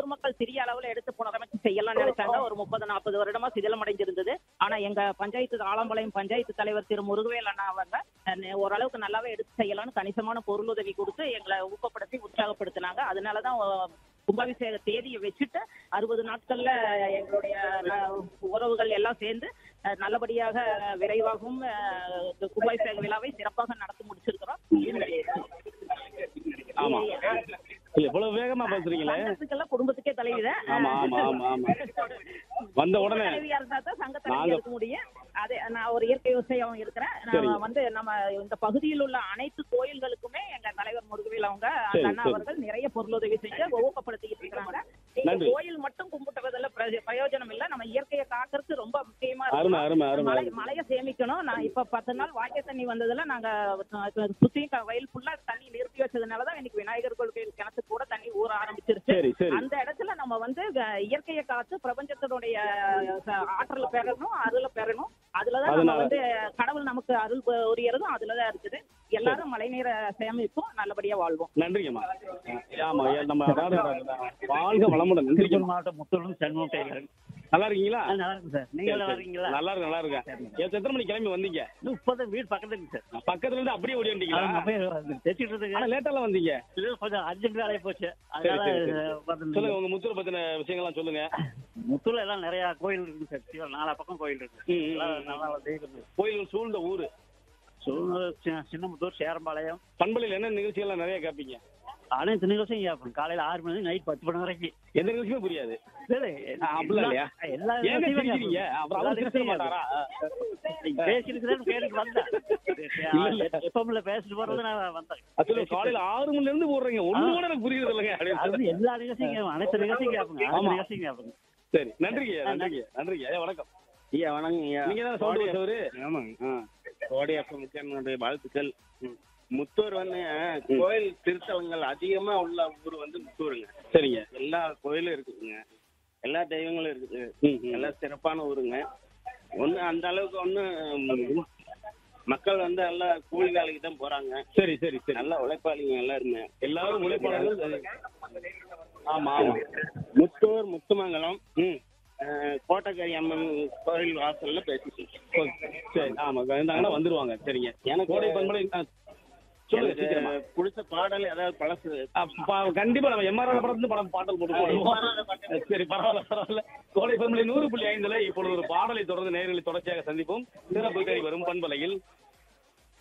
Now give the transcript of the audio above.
பொதுமக்கள் சிறிய அளவுல எடுத்து புனரமைச்சு செய்யலாம்னு நினைச்சாங்க ஒரு முப்பது நாற்பது வருடமா சிதிலம் அடைஞ்சிருந்தது ஆனா எங்க பஞ்சாயத்து ஆலம்பாளையம் பஞ்சாயத்து தலைவர் திரு முருகவேல் அண்ணா அவங்க அஹ், ஓரளவுக்கு நல்லாவே எடுத்து செய்யலாம்னு கணிசமான பொருளுதவி கொடுத்து எங்களை ஊக்கப்படுத்தி உற்சாகப்படுத்தினாங்க அதனாலதான் அஹ், கும்பாபிஷேக தேதியை வச்சுட்டு அறுபது நாட்கள்ல எங்களுடைய அஹ், உறவுகள் எல்லாம் சேர்ந்து அஹ், நல்லபடியாக விரைவாகவும் அஹ், இந்த கும்பாபிஷேக விழாவை சிறப்பாக நடத்தி முடிச்சிருக்கிறோம் ஆமா இல்ல இவ்வளவு வேகமா பேசுறீங்களே சங்கத்துக்கெல்லாம் குடும்பத்துக்கே தலைவித ஆமா, ஆமா, ஆமா, ஆமா. வந்த உடனே தலைவியா இருந்தா தான் சங்க தலைவியா நாங்க- இருக்க முடியும் அதே நான் ஒரு இயற்கை விவசாயம் இருக்கிறேன் சரிங்க. நான் வந்து நம்ம இந்த பகுதியில் உள்ள அனைத்து கோயில்களுக்குமே எங்க தலைவர் முருகவேல் அவங்க சரி, அண்ணா சரி. அவர்கள் நிறைய பொருளுதவி செஞ்சு ஊக்கப்படுத்திட்டு இருக்காங்க நீங்க நன்றி. கோயில் மட்டும் கும்பிட்டுறதுல பிரய- பிரயோஜனம் இல்ல நம்ம இயற்கையை காக்கிறது ரொம்ப முக்கியமா அருமை இருக்கு அருமை அருமை மழை மழைய சேமிக்கணும் நான் இப்ப பத்து நாள் வாய்க்கை தண்ணி வந்ததுல நாங்க அஹ், சுத்தியும் க- வயல் ஃபுல்லா தண்ணி நிறுத்தி வச்சதுனாலதான் இன்னைக்கு விநாயகர் கோயில் கிணத்து கூட தண்ணி ஊற ஆரம்பிச்சிருச்சு சரி சரி அந்த இடத்துல நம்ம வந்து அஹ், இயற்கையை காத்து பிரபஞ்சத்தினுடைய அஹ், ஆற்றலை பெறணும் அருளை பெறணும் அதுலதான் நம்ம அதனால- வந்து கடவுள் நமக்கு அருள் உரியறதும் அதுலதான் இருக்குது எல்லாரும் மழைநீரை சேமிப்போம் நல்லபடியா வாழ்வோம் நன்றிங்கம்மா ஆமா ஐயா, நம்ம அதாவது வாழ்க வளமுடன் நன்றிங்க திருப்பூர் மாவட்டம் முத்தூர் சண்முகம் டெய்லர் நல்லா இருக்கீங்களா நல்லா இருக்கு சார் நீங்க நல்லா இருக்கீங்களா நல்லா இருக்கு நல்லா இருக்கேன் ஏன் எத்தனை மணிக்கு கிளம்பி வந்தீங்க இன்னும் இப்பதான் வீடு பக்கத்துல இருக்கு சார் பக்கத்துல இருந்து அப்படியே ஓடி வந்தீங்களா அது நம்ம தைச்சிட்டு ஆனா இருக்கு லேட்டால வந்தீங்க இது கொஞ்சம் அர்ஜென்ட் வேலையை போச்சு சரி, அதனால சரி, சரி. வந்து சொல்லுங்க உங்க முத்தூர் பத்தின விஷயங்கள்லாம் சொல்லுங்க முத்தூர்ல எல்லாம் நிறைய கோயில் இருக்கு சார் சிவன் நாலா பக்கம் கோயில் இருக்கு ம், ம், எல்லாம் ம். நல்லா தெய்வம் கோயில்கள் சூழ்ந்த ஊரு சூழ்நிலை சி- சின்னமுத்தூர் சேரம்பாளையம் பண்பலையில் என்ன நிகழ்ச்சிகள்லாம் நிறைய கேட்பீங்க அனைத்து நிகழ்ச்சியும் கேட்போம் காலையில ஆறு மணி நைட் பத்து மணி வரைக்கும் எந்த நிகழ்ச்சியுமே புரியாது சரி, ஆ, அப்படிலாம் இல்லையா? எல்லா ஏங்க நிகழ்ச்சியும் சிரிக்கிறீங்க கேட்போம். அப்புறம் எல்லா அவர் சிரிக்க நிகழ்ச்சியும் மாட்டாரா நீங்க பேசிருக்கிறேன்னு கேட்டுட்டு வந்தேன் இல்ல, இல்ல. எப்பவுமே பேசிட்டு போறது நான் வந்தேன் அச்சோ காலையில ஆறு மணில இருந்து போடுறீங்க ஒண்ணு கூட எனக்கு புரியுது இல்லைங்க அது அப்படின்னு எல்லா நிகழ்ச்சியும் கேட்போம் அனைத்து நிகழ்ச்சியும் கேட்போங்க ஆமா. அனைத்து நிகழ்ச்சியும் கேட்போங்க சரி நன்றிங்க நன்றிங்க நன்றிங்க ஐயா வணக்கம் ஐயா வணக்கம் ஐயா நீங்க தான் சவுண்ட் வச்சவரு ஆமாங்க கோடி அப்பனுடைய வாழ்த்துக்கள் முத்தூர் வந்து கோயில் திருத்தலங்கள் அதிகமா உள்ள ஊர் வந்து முத்தூருங்க சரிங்க எல்லா கோயிலும் இருக்குதுங்க எல்லா தெய்வங்களும் இருக்குது ம், ம். எல்லாம் சிறப்பான ஊருங்க ஒண்ணு அந்த அளவுக்கு ஒண்ணு மக்கள் வந்து எல்லாம் கூலி வேலைக்கு தான் போறாங்க சரி சரி சரி நல்ல உழைப்பாளிங்க எல்லாருமே எல்லாரும் உழைப்பாளர்கள் ஆமா ஆமா முத்தூர் முத்துமங்கலம் ம் அஹ், கோட்டக்கரி அம்மன் கோயில் வாசல்ல பேசிட்டு இருக்கேன். சரி ஆமா இருந்தாங்கன்னா வந்துருவாங்க சரிங்க எனக்கு- கோடை பண்பலை ஆ, சொல்லுங்க எனக்கு சீக்கிரமா பிடிச்ச பாடல் ஏதாவது பழசு அப்ப கண்டிப்பா நம்ம எம்ஆர்ஆர் படத்துல படம் பாடல் போட்டு போடுவோம் சரி பரவாயில்ல பரவாயில்ல கோடை பண்பலை நூறு புள்ளி ஐந்துல இப்பொழுது ஒரு பாடலை தொடர்ந்து நேர்களை தொடர்ச்சியாக சந்திப்போம் சிறப்பு தேடி வரும் பண்பலையில்